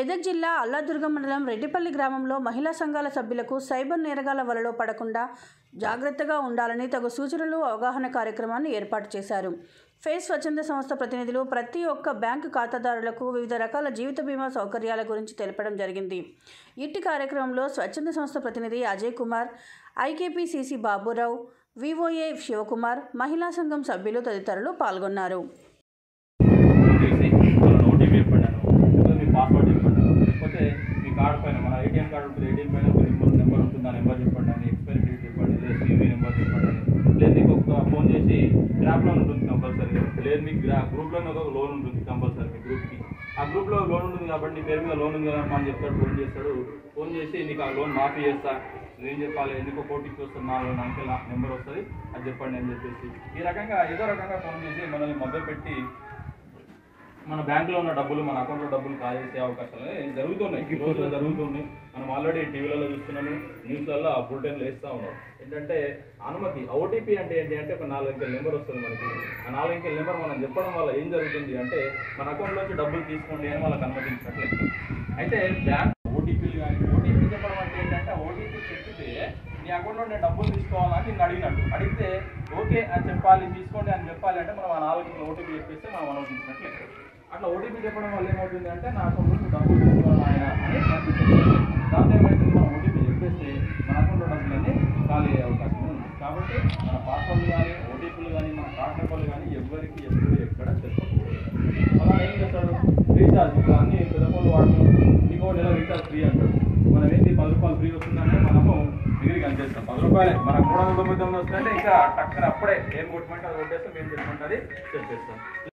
మెదక్ జిల్లా అల్లాదుర్గం మండలం రెడ్డిపల్లి గ్రామంలో మహిళా సంఘాల సభ్యులకు సైబర్ నేరగాల వలలో పడకుండా జాగ్రత్తగా ఉండాలని తగు సూచనలు అవగాహన కార్యక్రమాన్ని ఏర్పాటు చేశారు ఫేస్ స్వచ్ఛంద సంస్థ ప్రతినిధులు ప్రతి ఒక్క బ్యాంకు ఖాతాదారులకు వివిధ రకాల జీవిత బీమా సౌకర్యాల గురించి తెలపడం జరిగింది ఇట్టి కార్యక్రమంలో స్వచ్ఛంద సంస్థ ప్రతినిధి అజయ్ కుమార్ ఐకేపీసీసీ బాబురావు వివోఏ శివకుమార్ మహిళా సంఘం సభ్యులు తదితరులు పాల్గొన్నారు చేసి వాళ్ళని ఓటీపీ చెప్పాను లేకపోతే మీ పాస్వర్డ్ చెప్పండి లేకపోతే మీ కార్డు పైన మన ఏటీఎం కార్డు ఉంటుంది ఏటీఎం పైన ఒక నెంబర్ నెంబర్ ఉంటుంది ఆ నెంబర్ చెప్పండి అని ఎక్స్పైరీ డేట్ చెప్పండి లేదా సివి నెంబర్ చెప్పండి అని లేదు మీకు ఒక ఫోన్ చేసి గ్రాప్ లోన్ ఉంటుంది కంపల్సరీ లేదు మీకు గ్రా గ్రూప్లోనే ఒక లోన్ ఉంటుంది కంపల్సరీ మీ గ్రూప్కి ఆ గ్రూప్లో లోన్ ఉంటుంది కాబట్టి నీ పేరు మీద లోన్ ఉంది కదా అని చెప్తాడు ఫోన్ చేస్తాడు ఫోన్ చేసి నీకు ఆ లోన్ మాఫీ చేస్తా ఏం చెప్పాలి ఎందుకో కోటికి వస్తుంది నా లోన్ అంకెల్ నెంబర్ వస్తుంది అది చెప్పండి అని చెప్పేసి ఈ రకంగా ఏదో రకంగా ఫోన్ చేసి మనల్ని మభ్య పెట్టి మన బ్యాంకులో ఉన్న డబ్బులు మన అకౌంట్లో డబ్బులు కాజేసే అవకాశాలు జరుగుతున్నాయి ఈ రోజుల్లో జరుగుతున్నాయి మనం ఆల్రెడీ టీవీలలో చూస్తున్నాము న్యూస్లలో ఆ బులెటిన్లు వేస్తూ ఉన్నాం ఏంటంటే అనుమతి ఓటీపీ అంటే ఏంటి అంటే ఒక నాలుగు అంకెల నెంబర్ వస్తుంది మనకి ఆ నాలుగు అంకెల నెంబర్ మనం చెప్పడం వల్ల ఏం జరుగుతుంది అంటే మన అకౌంట్లోంచి డబ్బులు తీసుకోండి అని వాళ్ళకి అనుమతించినట్లయితే అయితే బ్యాంక్ ఓటీపీలు కానీ ఓటీపీ చెప్పడం అంటే ఏంటంటే ఓటీపీ చెప్పితే నీ అకౌంట్లో నేను డబ్బులు తీసుకోవాలని నిన్ను అడిగినట్టు అడిగితే ఓకే అని చెప్పాలి తీసుకోండి అని చెప్పాలి అంటే మనం ఆ నాలుగు ఓటీపీ చెప్పేస్తే మనం అనుమతించినట్లయితే అట్లా ఓటీపీ చెప్పడం వల్ల ఏమవుతుంది అంటే నా అకౌంట్ నుంచి డబ్బులు తీసుకోవాలి ఆయన అని అనిపిస్తుంది దాంతో ఏమైతుంది మనం ఓటీపీ చెప్పేస్తే మన అకౌంట్లో డబ్బులన్నీ ఖాళీ అయ్యే అవకాశం ఉంది కాబట్టి మన పాస్వర్డ్లు కానీ ఓటీపీలు కానీ మన కార్డ్ నెంబర్లు కానీ ఎవరికి ఎప్పుడు ఎక్కడ చెప్పకూడదు అలా ఏం చేస్తాడు రీఛార్జ్ ఇప్పుడు అన్ని పెద్ద ఫోన్లు వాడుతున్నాం ఇంకో నెల రీఛార్జ్ ఫ్రీ అంటాడు మనం ఏంటి పది రూపాయలు ఫ్రీ వస్తుందంటే మనము డిగ్రీ కనిపిస్తాం పది రూపాయలే మనకు మూడు వందల తొమ్మిది తొమ్మిది వస్తుందంటే ఇంకా టక్కన అప్పుడే ఏం కొట్టమంటే అది కొట్టేస్తే మేము చెప్పమంటే అది చెప్పేస్తాం